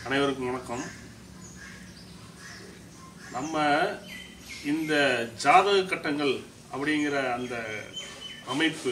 அனைவருக்கும் வணக்கம் நம்ம இந்த ஜாதக கட்டங்கள் அப்படிங்கிற அந்த அமைப்பு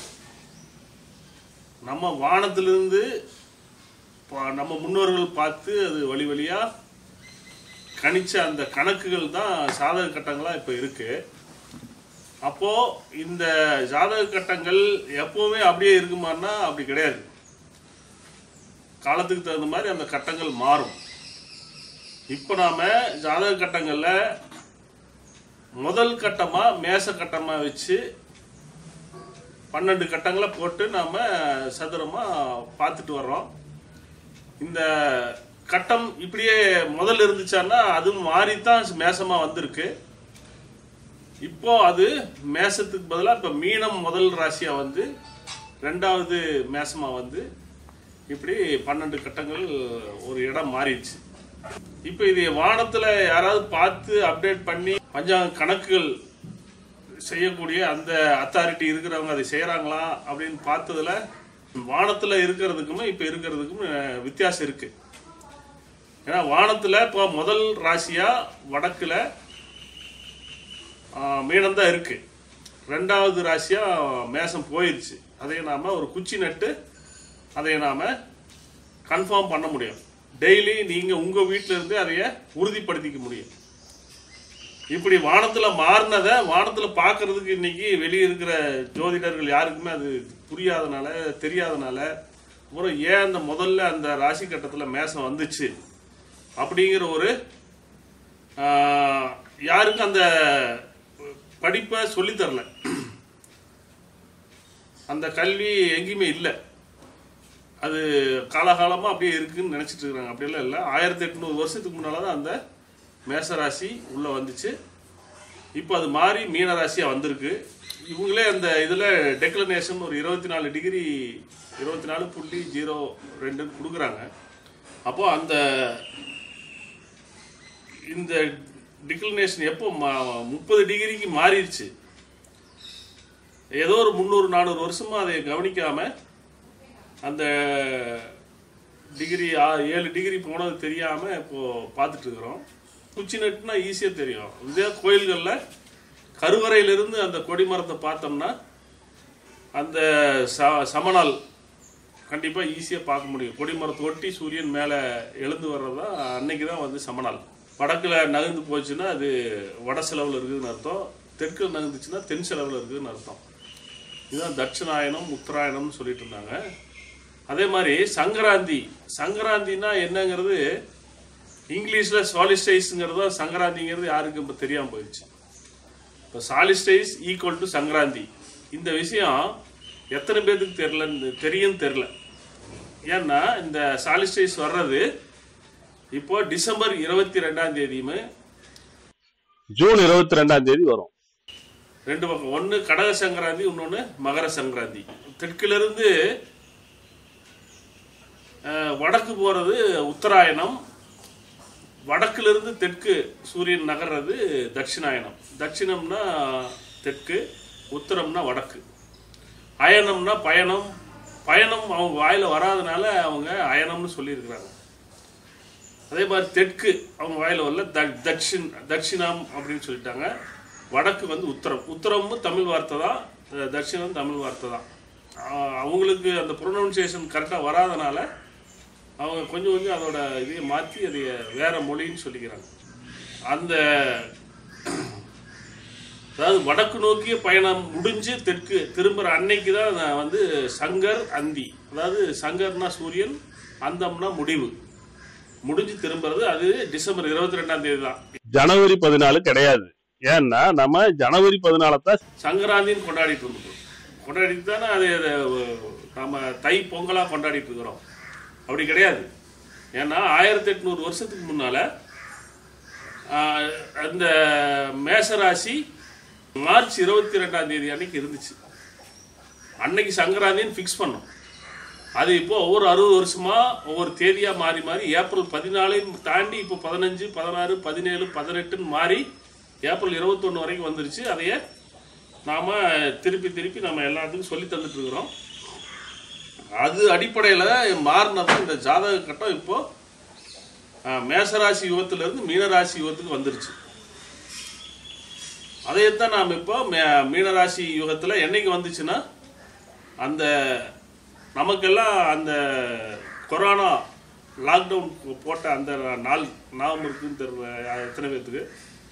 நம்ம வானத்திலிருந்து பா- நம்ம முன்னோர்கள் பார்த்து அது வழி வழியா கணிச்ச அந்த கணக்குகள் தான் சாதக கட்டங்களா இப்போ இருக்கு அப்போ இந்த ஜாதக கட்டங்கள் எப்பவுமே அப்படியே இருக்குமான்னா அப்படி கிடையாது காலத்துக்கு தகுந்த மாதிரி அந்த கட்டங்கள் மாறும் இப்போ நாம ஜாதக கட்டங்கள்ல முதல் கட்டமா மேச கட்டமா வச்சு பன்னெண்டு கட்டங்களை போட்டு நாம சதுரமா பார்த்துட்டு வர்றோம் இந்த கட்டம் இப்படியே முதல்ல இருந்துச்சான்னா அது மாறித்தான் மேசமா வந்திருக்கு இப்போ அது மேசத்துக்கு பதிலாக இப்போ மீனம் முதல் ராசியா வந்து ரெண்டாவது மேசமா வந்து இப்படி பன்னெண்டு கட்டங்கள் ஒரு இடம் மாறிடுச்சு இப்போ இது வானத்துல யாராவது பார்த்து அப்டேட் பண்ணி பஞ்சாங்க கணக்குகள் செய்யக்கூடிய அந்த அத்தாரிட்டி இருக்கிறவங்க அதை செய்யறாங்களா அப்படின்னு பார்த்ததுல வானத்துல இருக்கிறதுக்குமே இப்ப இருக்கிறதுக்கும் அஹ், வித்தியாசம் இருக்கு ஏன்னா வானத்துல இப்போ முதல் ராசியா வடக்குல மீனம் தான் இருக்கு ரெண்டாவது ராசியா மேசம் போயிடுச்சு அதை நாம ஒரு குச்சி நட்டு அதை நாம கன்ஃபார்ம் பண்ண முடியும் டெய்லி நீங்க உங்க வீட்ல இருந்து அதைய உறுதிப்படுத்திக்க முடியும் இப்படி வானத்துல மாறினதை வானத்துல பார்க்கிறதுக்கு இன்னைக்கு வெளியே இருக்கிற ஜோதிடர்கள் யாருக்குமே அது புரியாதனால தெரியாதனால அப்புறம் ஏன் அந்த முதல்ல அந்த ராசி கட்டத்துல மேசம் வந்துச்சு அப்படிங்கிற ஒரு ஆஹ், யாருக்கும் அந்த படிப்பை சொல்லித் தரல அந்த கல்வி எங்கேயுமே இல்லை அது காலகாலமா அப்படியே இருக்குன்னு நினைச்சிட்டு இருக்காங்க அப்படியெல்லாம் இல்லை ஆயிரத்தி எட்நூறு வருஷத்துக்கு முன்னால தான் அந்த மேசராசி உள்ள வந்துச்சு இப்போ அது மாறி மீனராசியா வந்திருக்கு இவங்களே அந்த இதுல டெக்ளனேஷன் ஒரு இருபத்தி நாலு டிகிரி இருபத்தி நாலு புள்ளி ஜீரோ ரெண்டுன்னு கொடுக்குறாங்க அப்போ அந்த இந்த டிக்ளினேஷன் எப்போ முப்பது டிகிரிக்கு மாறிடுச்சு ஏதோ ஒரு முந்நூறு நானூறு வருஷமா அதை கவனிக்காம அந்த டிகிரி ஆ- ஏழு டிகிரி போனது தெரியாம இப்போ பார்த்துட்டு இருக்கிறோம் குச்சி நட்டுனா ஈஸியா தெரியும் இதே கோயில்கள்ல கருவறையிலிருந்து அந்த கொடிமரத்தை பார்த்தோம்னா அந்த ச- சமநாள் கண்டிப்பா ஈஸியா பார்க்க முடியும் கொடிமரத்தை ஒட்டி சூரியன் மேல எழுந்து வர்றதா அன்னைக்கு தான் வந்து சமநாள் வடக்குல நகர்ந்து போச்சுன்னா அது வட செலவுல இருக்குதுன்னு அர்த்தம் தெற்குல நகர்ந்துச்சுன்னா தென் செலவுல இருக்குதுன்னு அர்த்தம் இதுதான் தட்சிணாயனம் உத்தராயணம்னு சொல்லிட்டு இருந்தாங்க அதே மாதிரி சங்கராந்தி சங்கராந்தினா என்னங்கிறது இங்கிலீஷ்ல சாலிஸ்டைஸ்ங்கிறது தான் சங்கராந்திங்கிறது யாருக்கும் இப்போ தெரியாம போயிடுச்சு இப்போ சாலிஸ்டைஸ் ஈக்குவல் டு சங்கராந்தி இந்த விஷயம் எத்தனை பேருக்கு தெரியல தெரியும் தெரில ஏன்னா இந்த சாலிஸ்டைஸ் வர்றது இப்போ டிசம்பர் இருபத்தி ரெண்டாம் தேதியுமே ஜூன் இருபத்தி ரெண்டாம் தேதி வரும் ரெண்டு பக்கம் ஒன்று கடக சங்கராந்தி இன்னொன்று மகர சங்கராந்தி தெற்கிலிருந்து அஹ், வடக்கு போகிறது உத்தராயணம் வடக்கிலிருந்து தெற்கு சூரியன் நகர்றது தட்சிணாயனம் தட்சிணம்னா தெற்கு உத்தரம்னா வடக்கு அயனம்னா பயணம் பயணம் அவங்க வாயில வராதனால அவங்க அயனம்னு சொல்லியிருக்கிறாங்க அதே மாதிரி தெற்கு அவங்க வாயில வரல த- தட்சின் தட்சிணம் அப்படின்னு சொல்லிட்டாங்க வடக்கு வந்து உத்தரம் உத்தரமும் தமிழ் வார்த்தை தான் அஹ் தட்சிணம் தமிழ் வார்த்தை தான் ஆஹ் அவங்களுக்கு அந்த ப்ரொனவுன்சியேஷன் கரெக்டாக வராதனால அவங்க கொஞ்சம் கொஞ்சம் அதோட இதையை மாற்றி அதை வேற மொழின்னு சொல்லிக்கிறாங்க அந்த அதாவது வடக்கு நோக்கிய பயணம் முடிஞ்சு தெற்கு திரும்புற அன்னைக்கு தான் நான் வந்து சங்கர் அந்தி அதாவது சங்கர்னா சூரியன் அந்தம்னா முடிவு முடிஞ்சு திரும்புறது அது டிசம்பர் இருபத்தி ரெண்டாம் தேதி தான் ஜனவரி பதினாலு கிடையாது ஏன்னா நம்ம ஜனவரி பதினாலத்தான் சங்கராந்தின்னு கொண்டாடிட்டு இருந்தோம் கொண்டாடிட்டு தானே அது அது, நம்ம தை பொங்கலா கொண்டாடிட்டு இருக்கிறோம் அப்படி கிடையாது ஏன்னா ஆயிரத்தி எட்நூறு வருஷத்துக்கு முன்னால ஆஹ், அந்த மேசராசி மார்ச் இருபத்தி ரெண்டாம் தேதி அன்னைக்கு இருந்துச்சு அன்னைக்கு சங்கராந்தின்னு ஃபிக்ஸ் பண்ணோம் அது இப்போ ஒவ்வொரு அறுபது வருஷமா ஒவ்வொரு தேதியா மாறி மாறி ஏப்ரல் பதினாலையும் தாண்டி இப்போ பதினஞ்சு பதினாறு பதினேழு பதினெட்டுன்னு மாறி ஏப்ரல் இருபத்தொன்னு வரைக்கும் வந்துருச்சு அதையே நாம திருப்பி திருப்பி நம்ம எல்லாத்துக்கும் சொல்லி தந்துட்டு இருக்கிறோம் அது அடிப்படையில் மாறினதான் இந்த ஜாதக கட்டம் இப்போ ஆஹ், மேசராசி யுகத்துல இருந்து மீனராசி யுகத்துக்கு வந்துருச்சு அதைத்தான் நாம் இப்போ மே- மீனராசி யுகத்துல என்னைக்கு வந்துச்சுன்னா அந்த நமக்கெல்லாம் அந்த கொரோனா லாக்டவுன் போட்ட அந்த நாள் ஞாபகம் இருக்குன்னு தெரியல யா- எத்தனை பேர்த்துக்கு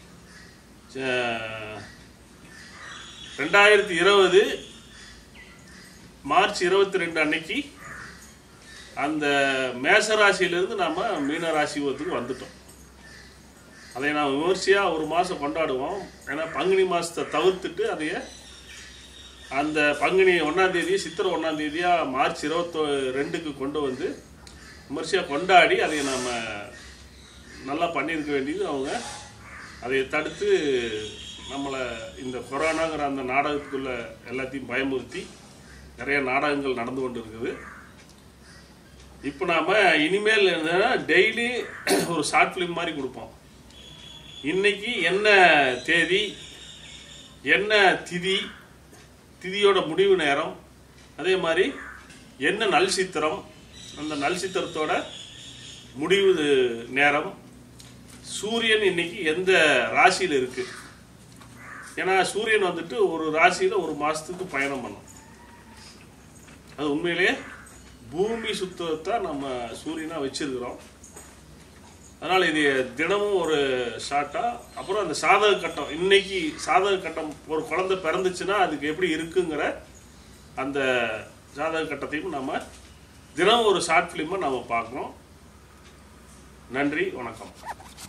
அஹ், ரெண்டாயிரத்தி இருபது மார்ச் இருபத்தி ரெண்டு அன்னைக்கு அந்த மேசராசியிலிருந்து நம்ம மீனராசிவத்துக்கு வந்துட்டோம் அதை நாம் விமர்சையாக ஒரு மாதம் கொண்டாடுவோம் ஏன்னா பங்குனி மாதத்தை தவிர்த்துட்டு அதைய அந்த பங்குனி ஒன்றாம் தேதி சித்திரை ஒன்றாம் தேதியாக மார்ச் இருபத்தோ ரெண்டுக்கு கொண்டு வந்து விமர்சையாக கொண்டாடி அதை நம்ம நல்லா பண்ணியிருக்க வேண்டியது அவங்க அதை தடுத்து நம்மளை இந்த கொரோனாங்கிற அந்த நாடகத்துக்குள்ள எல்லாத்தையும் பயமுறுத்தி நிறைய நாடகங்கள் நடந்து கொண்டு இருக்குது இப்போ நாம் இனிமேல் என்னன்னா டெய்லி ஒரு ஷார்ட் ஃபிலிம் மாதிரி கொடுப்போம் இன்னைக்கு என்ன தேதி என்ன திதி திதியோட முடிவு நேரம் அதே மாதிரி என்ன நல் சித்திரம் அந்த நல் சித்திரத்தோட முடிவு நேரம் சூரியன் இன்னைக்கு எந்த ராசியில் இருக்கு ஏன்னா சூரியன் வந்துட்டு ஒரு ராசியில ஒரு மாசத்துக்கு பயணம் பண்ணும் அது உண்மையிலேயே பூமி சுத்தத்தை நம்ம சூரியனா வச்சிருக்கிறோம் அதனால இது தினமும் ஒரு ஷார்ட்டா அப்புறம் அந்த சாதக கட்டம் இன்னைக்கு சாதக கட்டம் ஒரு குழந்தை பிறந்துச்சுன்னா அதுக்கு எப்படி இருக்குங்கிற அந்த சாதக கட்டத்தையும் நம்ம தினம் ஒரு ஷார்ட் ஃபிலிமை நம்ம பார்க்கணும் நன்றி வணக்கம்